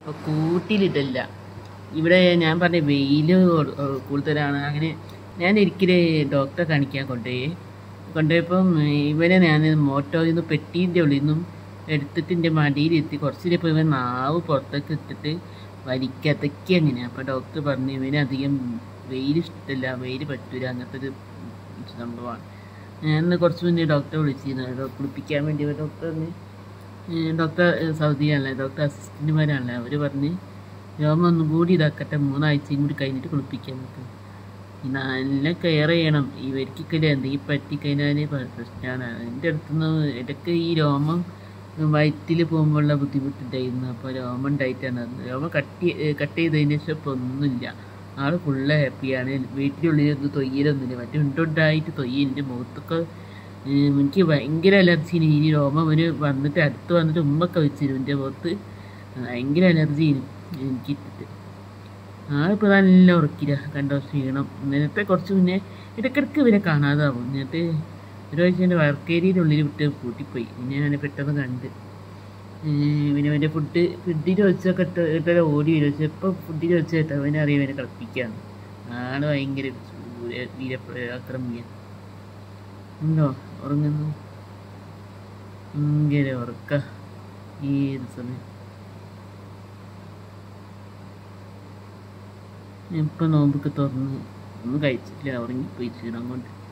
അപ്പോൾ കൂട്ടിലിട്ടില്ല ഇവിടെ ഞാൻ പറഞ്ഞ വെയിൽ കൂടുതലാണ് അങ്ങനെ ഞാൻ ഒരിക്കലും ഡോക്ടറെ കാണിക്കാൻ കൊണ്ടുപോയി കൊണ്ടുപോയപ്പം ഇവനെ ഞാൻ മോട്ടോയിൽ നിന്ന് പെട്ടീൻ്റെ ഉള്ളിൽ നിന്നും എടുത്തിട്ട് എൻ്റെ മടിയിലെത്തി കുറച്ചിപ്പോൾ ഇവൻ നാവ് പുറത്തേക്ക് ഇട്ടിട്ട് വലിക്കത്തക്കി അങ്ങനെ അപ്പോൾ ഡോക്ടർ പറഞ്ഞു ഇവന് അധികം വെയിൽ ഇഷ്ടമില്ല വെയിൽ പറ്റൂല അങ്ങനത്തെ ഒരു സംഭവമാണ് ഞാൻ ഇന്ന് കുറച്ച് മുന്നേ ഡോക്ടറെ വിളിച്ചിരുന്നു ഡോക്ടർ കുളിപ്പിക്കാൻ വേണ്ടി ഡോക്ടർ പറഞ്ഞ് ഡോക്ടർ സൗദിയാണല്ലേ ഡോക്ടർ അസിസ്റ്റന്റുമാരാണല്ലേ അവർ പറഞ്ഞ് രോമം ഒന്നും കൂടി ഇതാക്കട്ടെ മൂന്നാഴ്ചയും കൂടി കഴിഞ്ഞിട്ട് കുളിപ്പിക്കാൻ പറ്റും നല്ല കെയർ ചെയ്യണം ഇവർക്കൊക്കെ എന്തെങ്കിലും പറ്റിക്കഴിഞ്ഞാൽ പ്രശ്നമാണ് എൻ്റെ അടുത്തുനിന്ന് ഇടയ്ക്ക് ഈ രോമം വയറ്റിൽ പോകുമ്പോഴുള്ള ബുദ്ധിമുട്ടുണ്ടായിരുന്നു അപ്പോൾ രോമം ഉണ്ടായിട്ടാണ് അത് രോമം കട്ട് കട്ട് ചെയ്തതിന് ശേഷം ഇപ്പോൾ ഒന്നുമില്ല ആൾ ഫുള്ള് ഹാപ്പിയാണ് വീട്ടിനുള്ളിൽ ഒന്ന് തൊയ്യലൊന്നുമില്ല മറ്റേ ഉണ്ടുണ്ടായിട്ട് തൊയ്യ എൻ്റെ മുഖത്തൊക്കെ ഉം, എനിക്ക് ഭയങ്കര അലർജിന് ഈ രോമം ഒരു വന്നിട്ട് അടുത്ത് വന്നിട്ട് ഉമ്മൊക്കെ വെച്ചിരുന്നു എൻ്റെ മുഖത്ത് ഭയങ്കര അലർജിന് എനിക്ക് ഇട്ടിട്ട് ആളിപ്പോൾ നല്ല ഉറക്കില്ല കണ്ടോ ക്ഷീണം നേരത്തെ കുറച്ച് മുന്നേ ഇടയ്ക്കിടയ്ക്ക് ഇവരെ കാണാതാവും എന്നിട്ട് ഒരു ആഴ്ച എൻ്റെ വർക്കേരിയുടെ ഉള്ളിൽ വിട്ട് കൂട്ടിപ്പോയി പിന്നെ ഞാൻ പെട്ടെന്ന് കണ്ട് ഏർ പിന്നെ അവൻ്റെ ഫുഡ് ഫുഡിൽ വെച്ചൊക്കെ ഇട്ട് ഇട്ട ഓടി വരും പക്ഷെ ഇപ്പോൾ ഫുഡിൽ വെച്ച് കേട്ടോ അവനെ അറിയാം അവനെ കളിപ്പിക്കാന്ന് ആള് ഭയങ്കര വീര- വീരപ്രയാക്രമിയാണ് ഉണ്ടോ ഉറങ്ങുന്നു ഭയങ്കര ഉറക്ക ഏത് സമയം ഇപ്പം നോമ്പൊക്കെ തുറന്ന് ഒന്നും കഴിച്ചിട്ടില്ല ഉറങ്ങിപ്പോയി ക്ഷീണം കൊണ്ട്